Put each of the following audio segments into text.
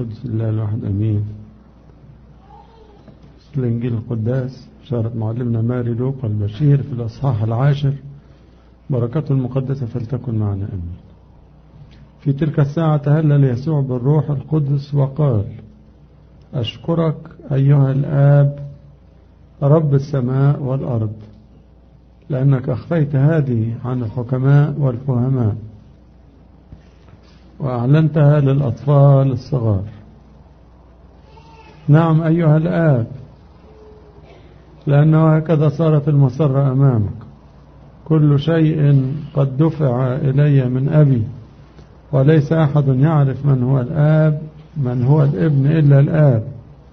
القدس الله الواحد أمين الإنجيل القداس شارة معلمنا ماري لوقا البشير في الأصحاح العاشر بركته المقدسة فلتكن معنا أمين في تلك الساعة تهلل يسوع بالروح القدس وقال أشكرك أيها الآب رب السماء والأرض لأنك أخفيت هذه عن الحكماء والفهماء وأعلنتها للأطفال الصغار نعم أيها الآب لأنه هكذا صارت المسرة أمامك كل شيء قد دفع إلي من أبي وليس أحد يعرف من هو الآب من هو الابن إلا الآب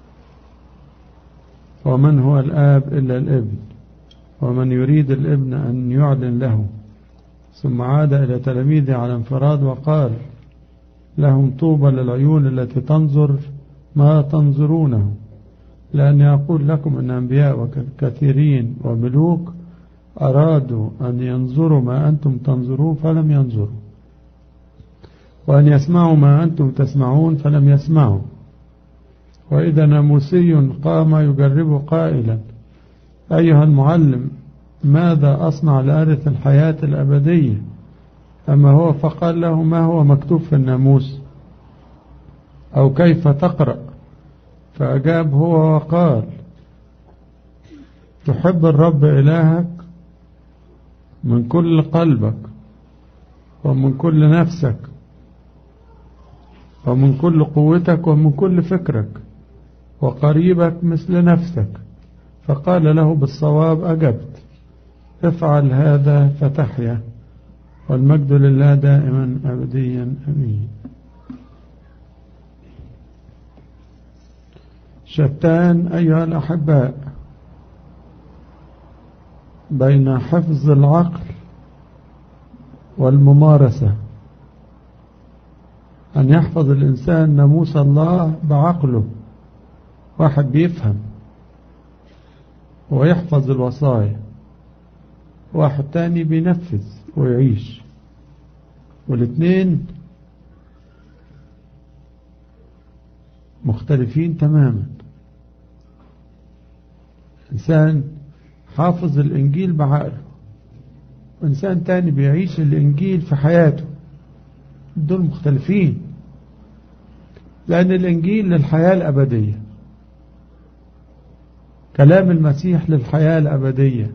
ومن هو الآب إلا الابن ومن يريد الابن أن يعلن له ثم عاد إلى تلاميذه على انفراد وقال لهم طوبى للعيون التي تنظر ما تنظرونه لأن أقول لكم أن أنبياء وكثيرين وملوك أرادوا أن ينظروا ما أنتم تنظرون فلم ينظروا وأن يسمعوا ما أنتم تسمعون فلم يسمعوا وإذا ناموسي قام يجرب قائلا أيها المعلم ماذا أصنع لأرث الحياة الأبدية أما هو فقال له ما هو مكتوب في الناموس أو كيف تقرأ فأجاب هو وقال تحب الرب إلهك من كل قلبك ومن كل نفسك ومن كل قوتك ومن كل فكرك وقريبك مثل نفسك فقال له بالصواب أجبت افعل هذا فتحيا والمجد لله دائما أبديا أمين شتان أيها الأحباء بين حفظ العقل والممارسة أن يحفظ الإنسان ناموس الله بعقله واحد بيفهم ويحفظ الوصايا واحد تاني بينفذ ويعيش والاثنين مختلفين تماما إنسان حافظ الإنجيل بعقله وإنسان تاني بيعيش الإنجيل في حياته دول مختلفين لأن الإنجيل للحياة الأبدية كلام المسيح للحياة الأبدية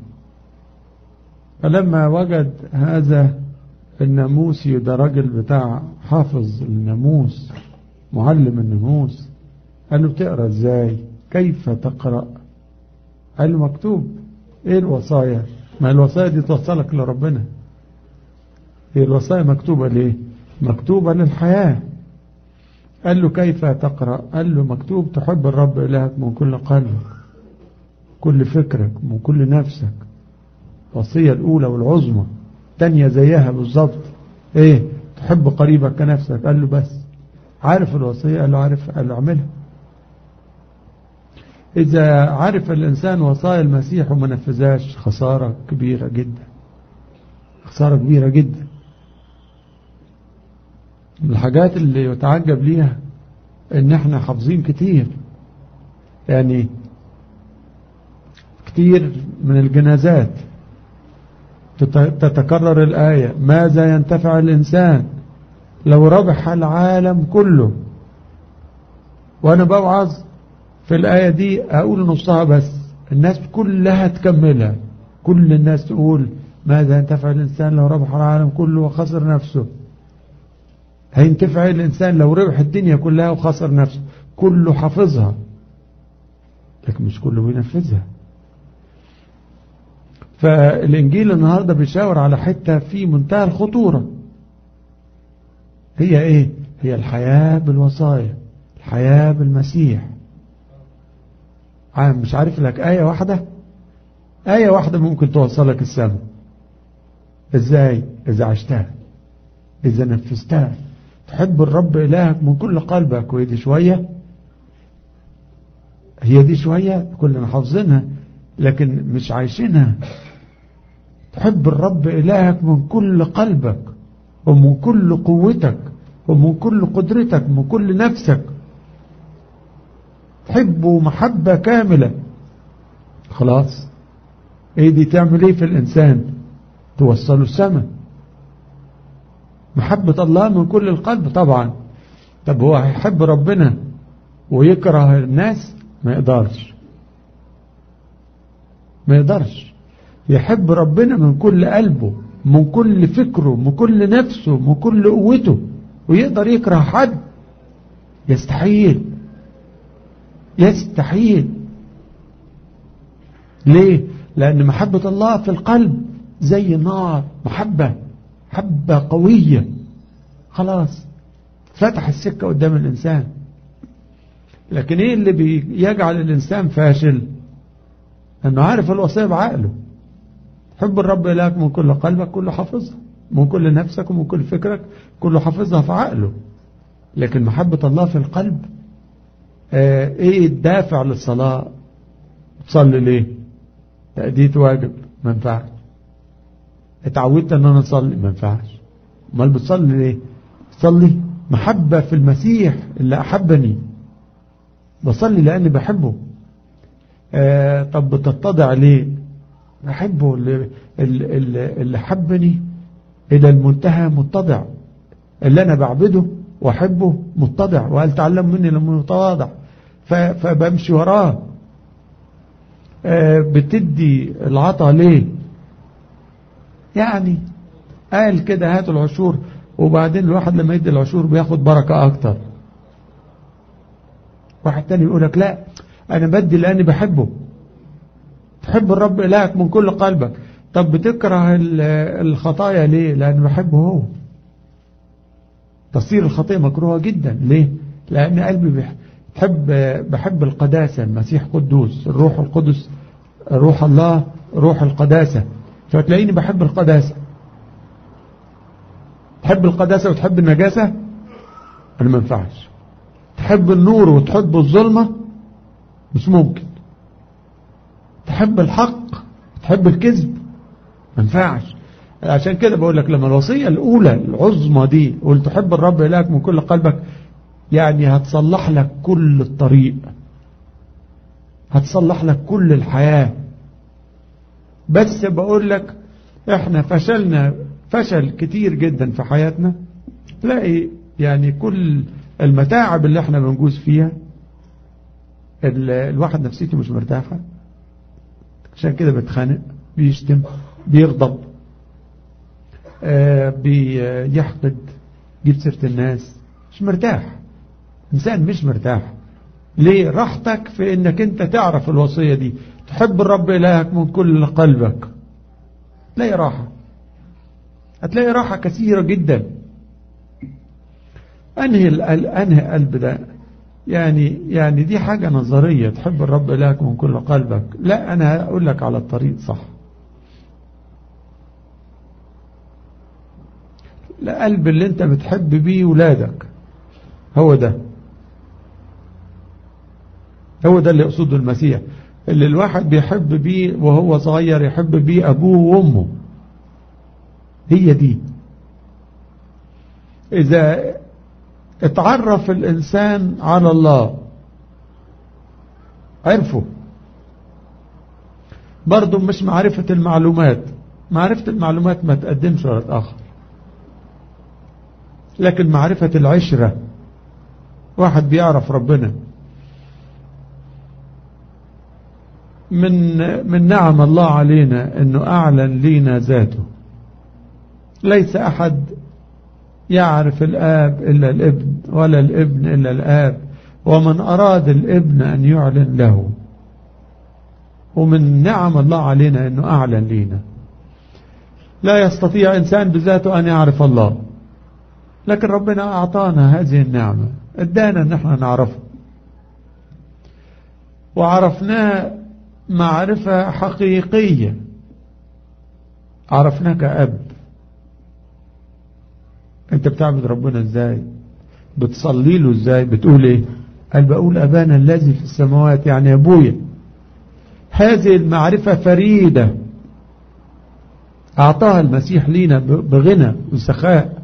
فلما وجد هذا الناموسي ده راجل بتاع حافظ الناموس معلم الناموس قال له بتقرا ازاي كيف تقرا قال له مكتوب ايه الوصايا ما الوصايا دي توصلك لربنا هي الوصايا مكتوبة ليه مكتوبة للحياة قال له كيف تقرأ قال له مكتوب تحب الرب إلهك من كل قلبك كل فكرك من كل نفسك الوصية الأولى والعظمى تانية زيها بالظبط ايه تحب قريبك كنفسك قال له بس عارف الوصية قال له عارف قال له اعملها إذا عرف الإنسان وصايا المسيح وما نفذهاش خسارة كبيرة جدا خسارة كبيرة جدا من الحاجات اللي يتعجب ليها ان احنا حافظين كتير يعني كتير من الجنازات تتكرر الآية ماذا ينتفع الإنسان لو ربح العالم كله وأنا بوعظ في الآية دي أقول نصها بس الناس كلها تكملها كل الناس تقول ماذا ينتفع الإنسان لو ربح العالم كله وخسر نفسه هينتفع الإنسان لو ربح الدنيا كلها وخسر نفسه كله حافظها لكن مش كله بينفذها فالإنجيل النهاردة بيشاور على حتة في منتهى الخطورة هي إيه هي الحياة بالوصايا الحياة بالمسيح عام مش عارف لك آية واحدة آية واحدة ممكن توصلك السماء إزاي إذا عشتها إذا نفذتها تحب الرب إلهك من كل قلبك وهي دي شوية هي دي شوية كلنا حافظينها لكن مش عايشينها تحب الرب إلهك من كل قلبك ومن كل قوتك ومن كل قدرتك من كل نفسك تحبه محبة كاملة خلاص ايه دي تعمل ايه في الانسان توصله السماء محبة الله من كل القلب طبعا طب هو هيحب ربنا ويكره الناس ما يقدرش ما يقدرش يحب ربنا من كل قلبه من كل فكره من كل نفسه من كل قوته ويقدر يكره حد يستحيل يستحيل ليه لأن محبة الله في القلب زي نار محبة محبة قوية خلاص فتح السكة قدام الإنسان لكن ايه اللي بيجعل الإنسان فاشل أنه عارف الوصية بعقله حب الرب إلهك من كل قلبك كله حافظها من كل نفسك ومن كل فكرك كله حافظها في عقله لكن محبة الله في القلب آه ايه الدافع للصلاة تصلي ليه تأدية واجب ما ينفعش اتعودت ان انا اصلي ما ينفعش امال بتصلي ليه تصلي محبة في المسيح اللي احبني بصلي لاني بحبه آه طب بتتضع ليه بحبه اللي, اللي, اللي حبني الى المنتهى متضع اللي انا بعبده واحبه متضع وقال تعلم مني لما يتواضع فبمشي وراه بتدي العطا ليه يعني قال كده هاتوا العشور وبعدين الواحد لما يدي العشور بياخد بركة اكتر واحد تاني يقولك لا انا بدي لاني بحبه تحب الرب الهك من كل قلبك طب بتكره الخطايا ليه لان بحبه هو تصير الخطيئة مكروهة جدا ليه لأن قلبي بحب, بحب القداسة المسيح قدوس الروح القدس روح الله روح القداسة فتلاقيني بحب القداسة تحب القداسة وتحب النجاسة أنا ما ينفعش تحب النور وتحب الظلمة مش ممكن تحب الحق تحب الكذب ما ينفعش عشان كده بقول لك لما الوصية الأولى العظمى دي قلت تحب الرب إلهك من كل قلبك يعني هتصلح لك كل الطريق هتصلح لك كل الحياة بس بقول لك احنا فشلنا فشل كتير جدا في حياتنا تلاقي يعني كل المتاعب اللي احنا بنجوز فيها الواحد نفسيته مش مرتاحة عشان كده بيتخانق بيشتم بيغضب آه بيحقد جيب سيرة الناس مش مرتاح إنسان مش مرتاح ليه راحتك في انك انت تعرف الوصية دي تحب الرب إلهك من كل قلبك تلاقي راحة هتلاقي راحة كثيرة جدا أنهي أنهي قلب ده يعني يعني دي حاجة نظرية تحب الرب إلهك من كل قلبك لا أنا هقول لك على الطريق صح القلب اللي انت بتحب بيه ولادك هو ده هو ده اللي يقصده المسيح اللي الواحد بيحب بيه وهو صغير يحب بيه أبوه وأمه هي دي إذا اتعرف الإنسان على الله عرفه برضه مش معرفة المعلومات معرفة المعلومات ما تقدمش ولا تأخر لكن معرفة العشرة واحد بيعرف ربنا من من نعم الله علينا انه اعلن لينا ذاته ليس احد يعرف الاب الا الابن ولا الابن الا الاب ومن اراد الابن ان يعلن له ومن نعم الله علينا انه اعلن لينا لا يستطيع انسان بذاته ان يعرف الله لكن ربنا اعطانا هذه النعمه ادانا ان احنا نعرفه وعرفناه معرفة حقيقية عرفناه كأب انت بتعبد ربنا ازاي بتصلي له ازاي بتقول ايه قال بقول ابانا الذي في السماوات يعني ابويا هذه المعرفة فريدة اعطاها المسيح لينا بغنى وسخاء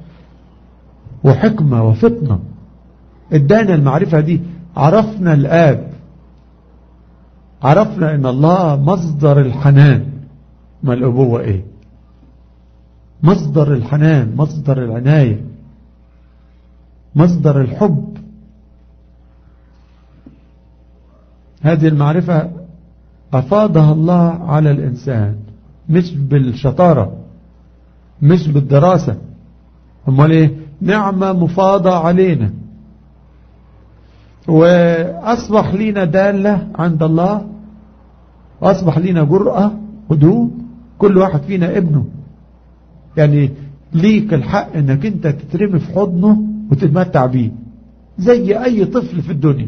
وحكمة وفطنة ادانا المعرفة دي عرفنا الاب عرفنا ان الله مصدر الحنان ما الابوة ايه مصدر الحنان مصدر العناية مصدر الحب هذه المعرفة أفاضها الله على الإنسان مش بالشطارة مش بالدراسة امال ايه نعمة مفاضة علينا وأصبح لنا دالة عند الله وأصبح لنا جرأة هدوء كل واحد فينا ابنه يعني ليك الحق انك انت تترمي في حضنه وتتمتع بيه زي اي طفل في الدنيا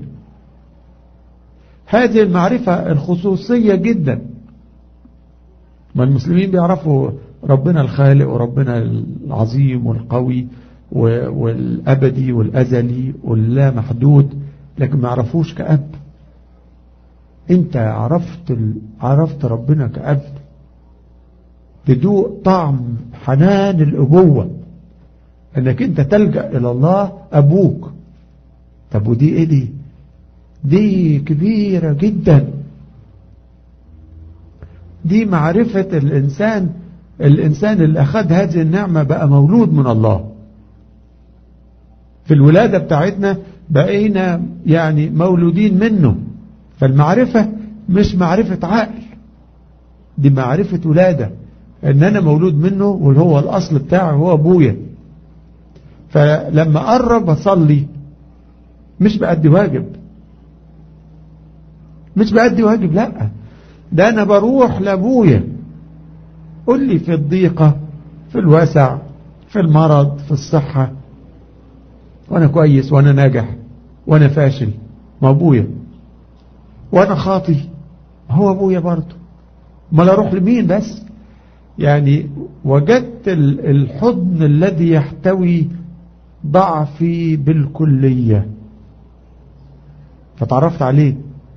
هذه المعرفة الخصوصية جدا ما المسلمين بيعرفوا ربنا الخالق وربنا العظيم والقوي والأبدي والأزلي واللا محدود لكن ما عرفوش كأب انت عرفت عرفت ربنا كأب تدوق طعم حنان الأبوة انك انت تلجأ الى الله ابوك طب ودي ايه دي دي كبيرة جدا دي معرفة الإنسان الإنسان اللي أخذ هذه النعمة بقى مولود من الله في الولادة بتاعتنا بقينا يعني مولودين منه فالمعرفة مش معرفة عقل دي معرفة ولادة ان انا مولود منه واللي هو الاصل بتاعه هو ابويا فلما قرب اصلي مش بأدي واجب مش بأدي واجب لا ده انا بروح لابويا قل لي في الضيقة في الوسع في المرض في الصحة وانا كويس وانا ناجح وانا فاشل ما ابويا وانا خاطي هو ابويا برضه ما اروح لمين بس يعني وجدت الحضن الذي يحتوي ضعفي بالكلية فتعرفت عليه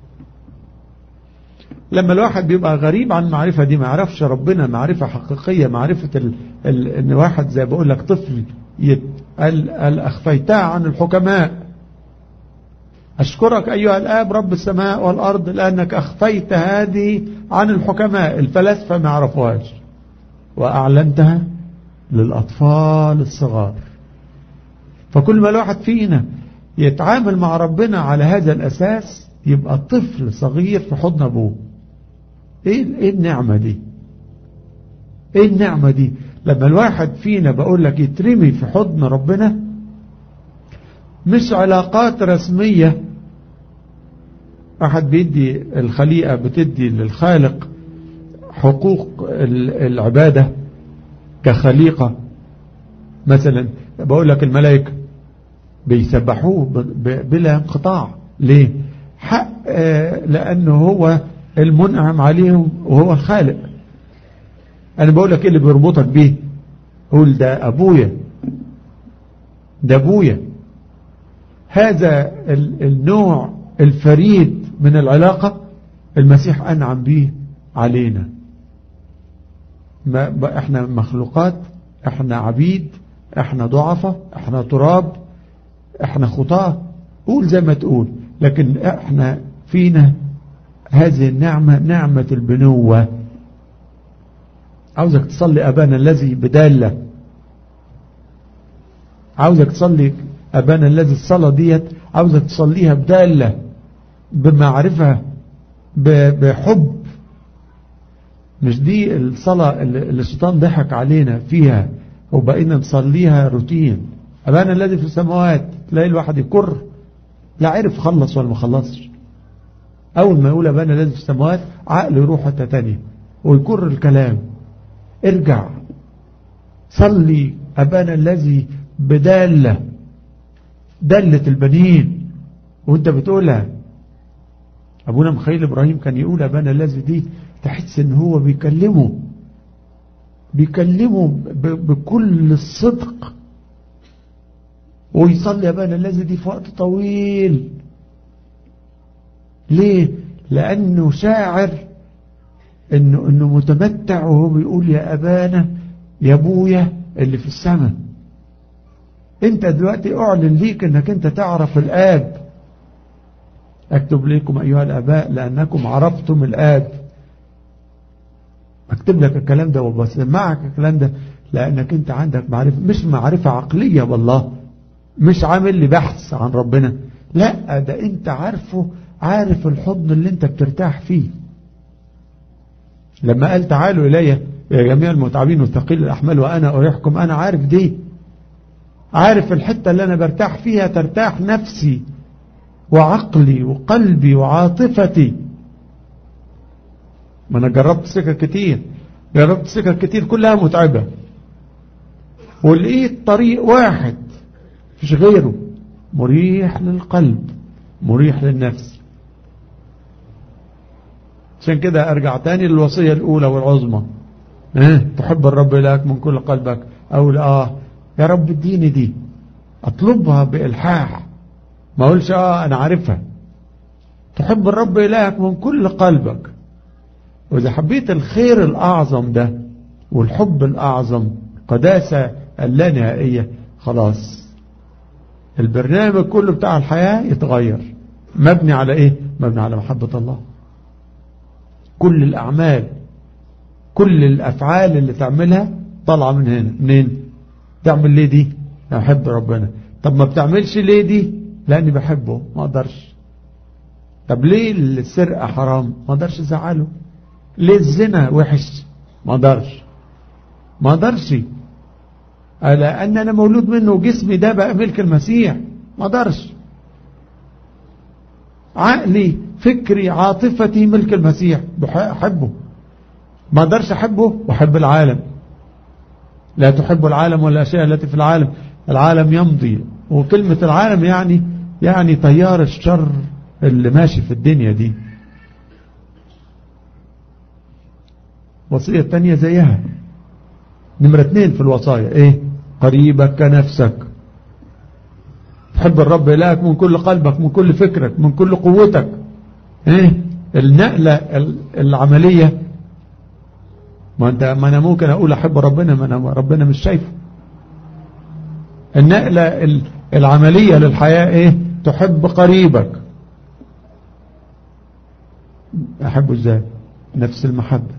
لما الواحد بيبقى غريب عن المعرفة دي ما يعرفش ربنا معرفة حقيقية معرفة ال... ال... ان واحد زي بقول لك طفل يت... ال... ال... أخفيتها عن الحكماء أشكرك أيها الآب رب السماء والأرض لأنك أخفيت هذه عن الحكماء الفلاسفة ما يعرفوهاش وأعلنتها للأطفال الصغار فكل ما الواحد فينا يتعامل مع ربنا على هذا الأساس يبقى طفل صغير في حضن أبوه إيه, إيه النعمة دي إيه النعمة دي لما الواحد فينا بقول لك يترمي في حضن ربنا مش علاقات رسمية أحد بيدي الخليقة بتدي للخالق حقوق العبادة كخليقة مثلا بقول لك الملائكة بيسبحوه بلا انقطاع ليه حق لأنه هو المنعم عليهم وهو الخالق أنا بقول لك إيه اللي بيربطك بيه قول ده أبويا ده أبويا هذا النوع الفريد من العلاقة المسيح أنعم به علينا ما احنا مخلوقات احنا عبيد احنا ضعفة احنا تراب احنا خطاة قول زي ما تقول لكن احنا فينا هذه النعمة نعمة البنوة عاوزك تصلي أبانا الذي بدالة عاوزك تصلي أبانا الذي الصلاة ديت عاوزك تصليها بدالة بمعرفة بحب مش دي الصلاة اللي الشيطان ضحك علينا فيها وبقينا نصليها روتين أبانا الذي في السماوات تلاقي الواحد يكر لا عرف خلص ولا ما خلصش أول ما يقول أبانا الذي في السماوات عقله يروح حتة تانية ويكر الكلام ارجع صلي أبانا الذي بدالة دلة البنين وانت بتقولها أبونا مخيل إبراهيم كان يقول أبانا الذي دي تحس ان هو بيكلمه بيكلمه بكل الصدق ويصلي أبانا الذي دي في وقت طويل ليه لأنه شاعر انه, إنه متمتع وهو بيقول يا أبانا يا أبويا اللي في السماء انت دلوقتي اعلن ليك انك انت تعرف الآب أكتب لكم أيها الأباء لأنكم عرفتم الآب أكتب لك الكلام ده وبسمعك الكلام ده لأنك أنت عندك معرفة مش معرفة عقلية والله مش عامل لي بحث عن ربنا لا ده أنت عارفه عارف الحضن اللي أنت بترتاح فيه لما قال تعالوا إلي يا جميع المتعبين والثقيل الأحمال وأنا أريحكم أنا عارف دي عارف الحتة اللي أنا برتاح فيها ترتاح نفسي وعقلي وقلبي وعاطفتي ما أنا جربت سكك كتير جربت سكك كتير كلها متعبة ولقيت طريق واحد مش غيره مريح للقلب مريح للنفس عشان كده ارجع تاني للوصية الاولى والعظمى اه تحب الرب إلهك من كل قلبك اقول اه يا رب اديني دي اطلبها بإلحاح ما اقولش اه انا عارفها تحب الرب إلهك من كل قلبك وإذا حبيت الخير الأعظم ده والحب الأعظم قداسة اللانهائية خلاص البرنامج كله بتاع الحياة يتغير مبني على ايه مبني على محبة الله كل الأعمال كل الأفعال اللي تعملها طالعة من هنا منين تعمل ليه دي أنا بحب ربنا طب ما بتعملش ليه دي لأني بحبه ما أقدرش طب ليه السرقة حرام ما أقدرش أزعله ليه الزنا وحش ما أقدرش ما أقدرش لأن أنا مولود منه وجسمي ده بقى ملك المسيح ما أقدرش عقلي فكري عاطفتي ملك المسيح بحبه ما اقدرش احبه واحب العالم لا تحب العالم والاشياء التي في العالم العالم يمضي وكلمة العالم يعني يعني تيار الشر اللي ماشي في الدنيا دي وصية تانية زيها نمرة اتنين في الوصايا ايه قريبك كنفسك تحب الرب إلهك من كل قلبك من كل فكرك من كل قوتك ايه النقلة العملية ما انت ما انا ممكن اقول احب ربنا ما انا ربنا مش شايفه النقلة العملية للحياة ايه تحب قريبك احبه ازاي نفس المحبة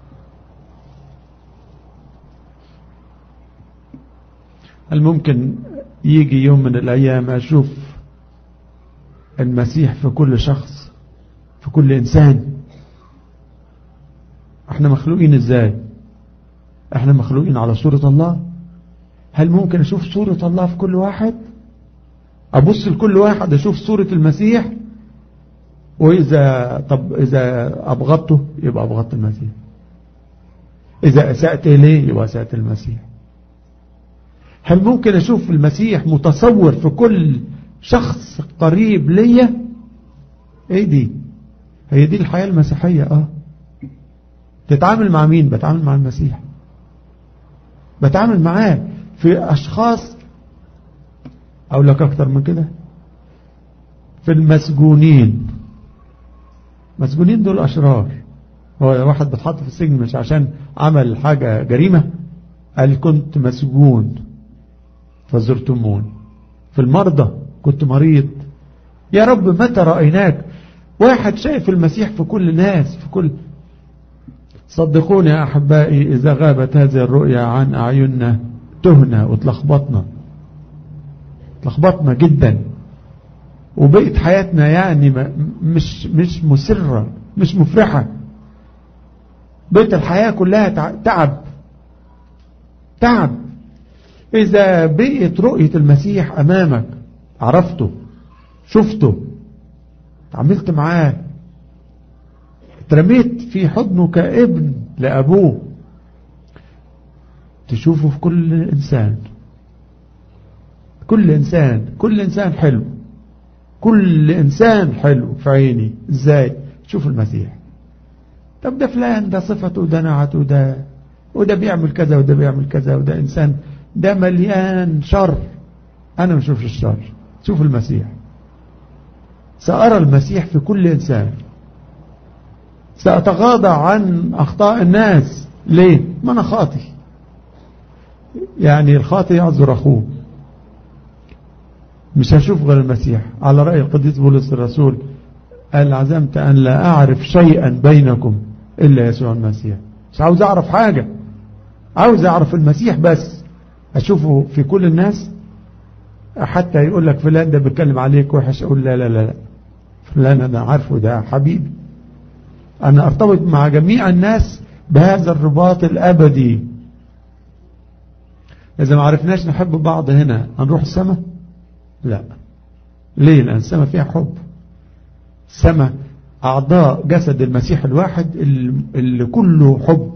هل ممكن يجي يوم من الأيام أشوف المسيح في كل شخص في كل إنسان احنا مخلوقين ازاي احنا مخلوقين على صورة الله هل ممكن اشوف صورة الله في كل واحد ابص لكل واحد اشوف صورة المسيح واذا طب اذا ابغضته يبقى ابغضت المسيح اذا اسأت اليه يبقى اسأت المسيح هل ممكن اشوف المسيح متصور في كل شخص قريب ليا ايه دي هي دي الحياة المسيحية اه تتعامل مع مين بتعامل مع المسيح بتعامل معاه في اشخاص اقول لك اكتر من كده في المسجونين مسجونين دول اشرار هو واحد بتحط في السجن مش عشان عمل حاجة جريمة قال كنت مسجون فزرتمون في المرضى كنت مريض يا رب متى رأيناك واحد شايف المسيح في كل الناس في كل صدقوني يا أحبائي إذا غابت هذه الرؤيا عن أعيننا تهنا وتلخبطنا تلخبطنا جدا وبقت حياتنا يعني مش مش مسرة مش مفرحة بقت الحياة كلها تعب تعب إذا بقت رؤية المسيح أمامك عرفته شفته تعاملت معاه اترميت في حضنه كابن لأبوه تشوفه في كل إنسان كل إنسان كل إنسان حلو كل إنسان حلو في عيني إزاي شوف المسيح طب ده فلان ده صفته ده نعته ده وده بيعمل كذا وده بيعمل كذا وده إنسان ده مليان شر أنا ما اشوفش الشر شوف المسيح سأرى المسيح في كل إنسان سأتغاضى عن أخطاء الناس ليه ما أنا خاطي يعني الخاطي يعذر أخوه مش هشوف غير المسيح على رأي القديس بولس الرسول قال عزمت أن لا أعرف شيئا بينكم إلا يسوع المسيح مش عاوز أعرف حاجة عاوز أعرف المسيح بس أشوفه في كل الناس حتى يقول لك فلان ده بيتكلم عليك وحش أقول لا لا لا فلان أنا عارفه ده حبيبي أنا أرتبط مع جميع الناس بهذا الرباط الأبدي إذا ما عرفناش نحب بعض هنا هنروح السماء لا ليه لأن السماء فيها حب السماء أعضاء جسد المسيح الواحد اللي كله حب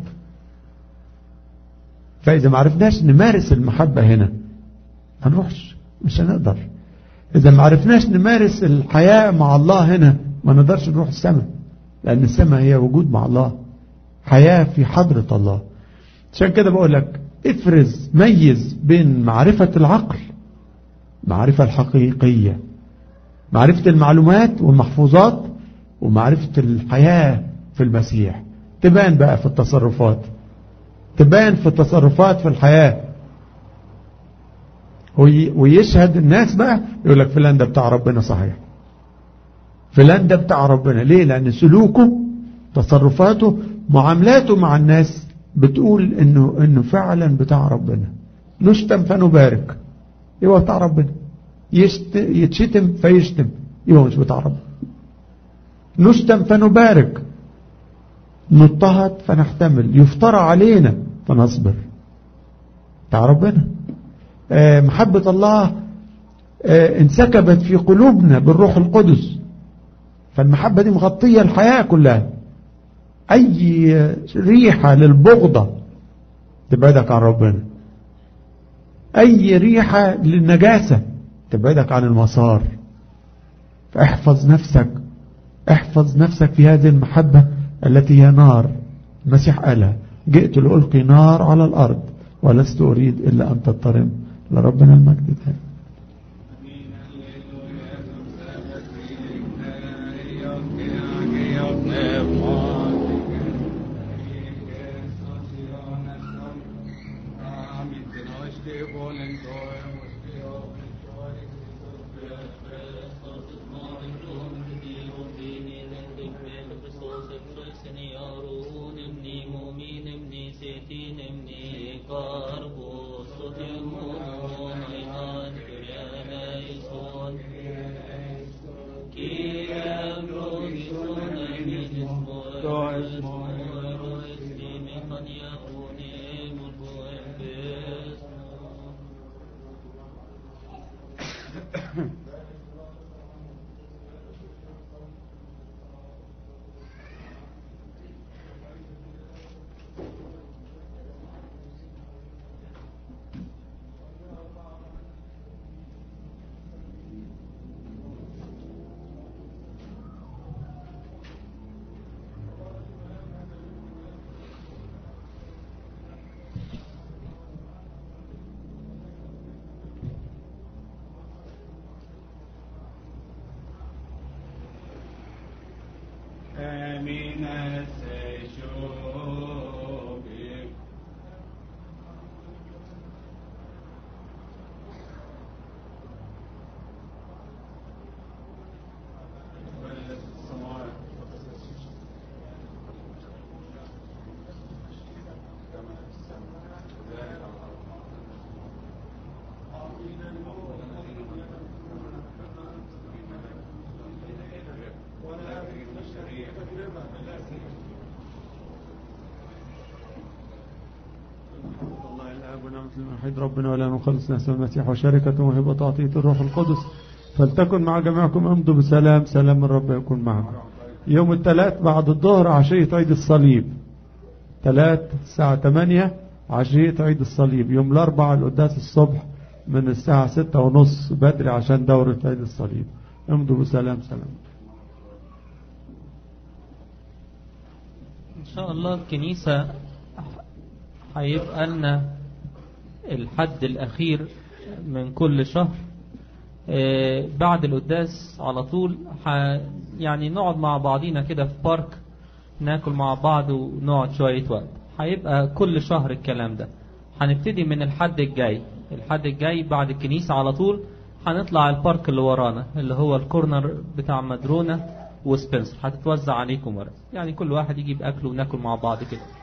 فإذا ما عرفناش نمارس المحبة هنا هنروحش مش هنقدر إذا ما عرفناش نمارس الحياة مع الله هنا ما نقدرش نروح السماء لأن السماء هي وجود مع الله حياة في حضرة الله عشان كده بقول لك افرز ميز بين معرفة العقل معرفة الحقيقية معرفة المعلومات والمحفوظات ومعرفة الحياة في المسيح تبان بقى في التصرفات تبان في التصرفات في الحياة ويشهد الناس بقى يقول لك فلان ده بتاع ربنا صحيح فلان ده بتاع ربنا ليه لأن سلوكه تصرفاته معاملاته مع الناس بتقول انه انه فعلا بتاع ربنا نشتم فنبارك يبقى بتاع ربنا يشت... يتشتم فيشتم يبقى مش بتاع ربنا نشتم فنبارك نضطهد فنحتمل يفترى علينا فنصبر بتاع ربنا آه محبة الله آه انسكبت في قلوبنا بالروح القدس فالمحبة دي مغطية الحياة كلها أي ريحة للبغضة تبعدك عن ربنا أي ريحة للنجاسة تبعدك عن المسار فاحفظ نفسك احفظ نفسك في هذه المحبة التي هي نار المسيح قالها جئت لألقي نار على الأرض ولست أريد إلا أن تضطرم لربنا المجد تاني وحيد ربنا ولا نخلص نفس المسيح وشركة وهبة تعطية الروح القدس فلتكن مع جميعكم امضوا بسلام سلام الرب يكون معكم يوم الثلاث بعد الظهر عشية عيد الصليب ثلاث الساعة 8 عشية عيد الصليب يوم الأربعاء القداس الصبح من الساعة ستة ونص بدري عشان دورة عيد الصليب امضوا بسلام سلام إن شاء الله الكنيسة هيبقى لنا الحد الأخير من كل شهر بعد القداس على طول يعني نقعد مع بعضينا كده في بارك ناكل مع بعض ونقعد شوية وقت هيبقى كل شهر الكلام ده هنبتدي من الحد الجاي الحد الجاي بعد الكنيسة على طول هنطلع البارك اللي ورانا اللي هو الكورنر بتاع مدرونة وسبنسر هتتوزع عليكم ورق يعني كل واحد يجيب أكله وناكل مع بعض كده